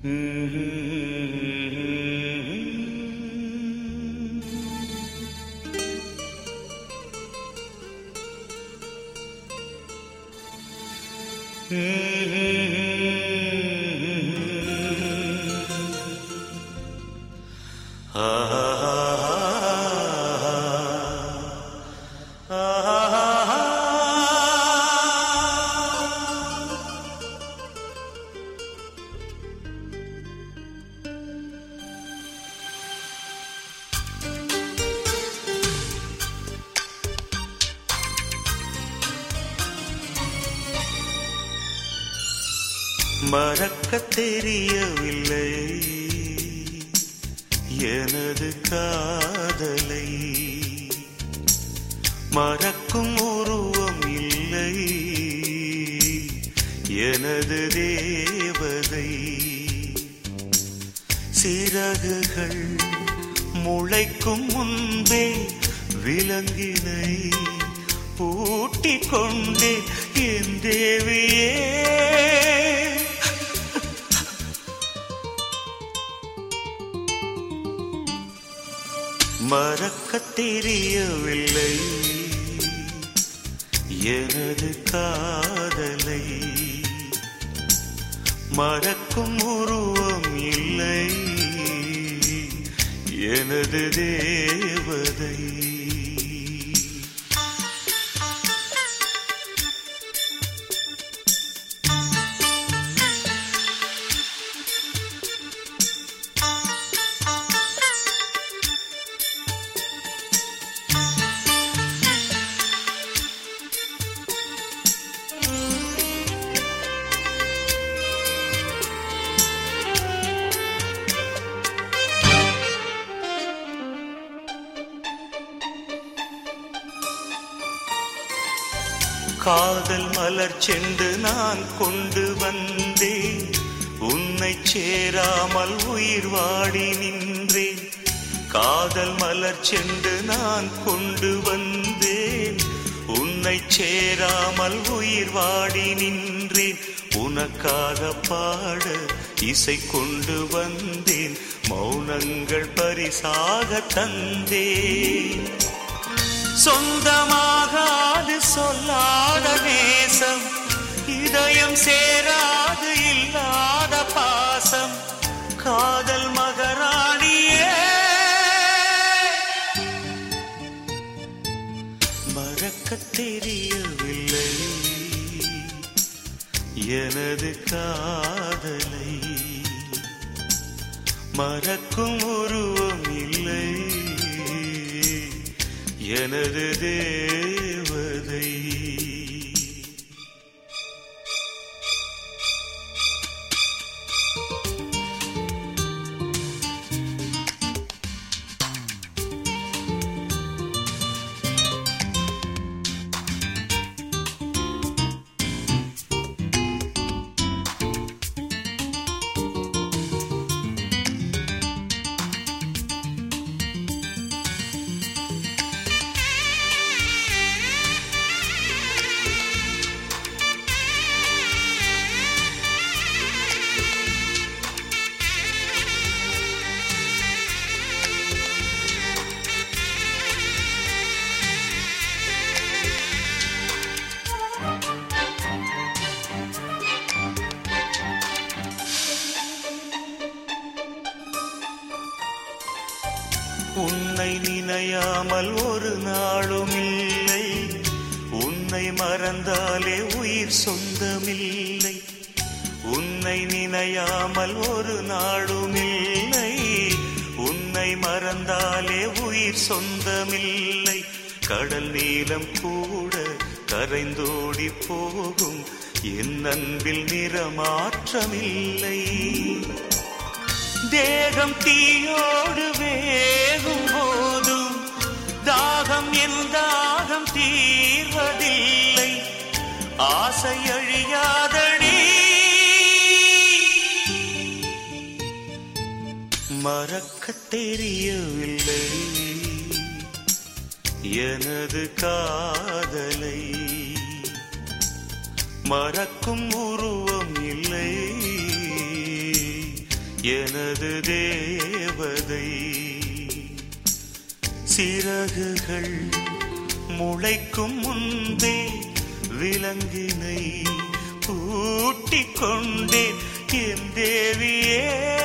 மறக்கத் தெரியவில்லை எனது காதலை மறக்கும் உருவம் இல்லை எனது தேவதை சிறகுகள் முளைக்கும் முன்பே விலங்கினை பூட்டிக் கொண்டே என் தேவியே மறக்கத் தெரியவில்லை எனது காதலை மறக்கும் உருவம் இல்லை எனது தேவதை காதல் மலர் சென்று நான் கொண்டு வந்தேன் உன்னை சேராமல் உயிர் வாடி நின்றேன் காதல் மலர் சென்று நான் கொண்டு வந்தேன் உன்னை சேராமல் உயிர் வாடி நின்றேன் உனக்காக பாட இசை கொண்டு வந்தேன் மௌனங்கள் பரிசாக தந்தேன் சொந்தமாகாது சொல்லாத நேசம் இதயம் சேராது இல்லாத பாசம் காதல் மகராணியே மறக்கத் தெரியவில்லை எனது காதலை மறக்கும் உருவம் இல்லை எனது தேவதை உன்னை நினையாமல் ஒரு நாளும் இல்லை உன்னை மறந்தாலே உயிர் சொந்தமில்லை உன்னை நினையாமல் ஒரு நாளும் இல்லை உன்னை மறந்தாலே உயிர் சொந்தமில்லை கடல் நீளம் கூட கரைந்தோடி போகும் என் அன்பில் நிறமாற்றமில்லை தேகம் தீயோடு வேகும் போதும் தாகம் என் தாகம் தீர்வதில்லை ஆசை அழியாதடி மறக்கத் தெரியவில்லை எனது காதலை மறக்கும் உருவம் இல்லை எனது தேவதை சிறகுகள் முளைக்கும் முன்பே விலங்கினை பூட்டிக் கொண்டேன் என் தேவியே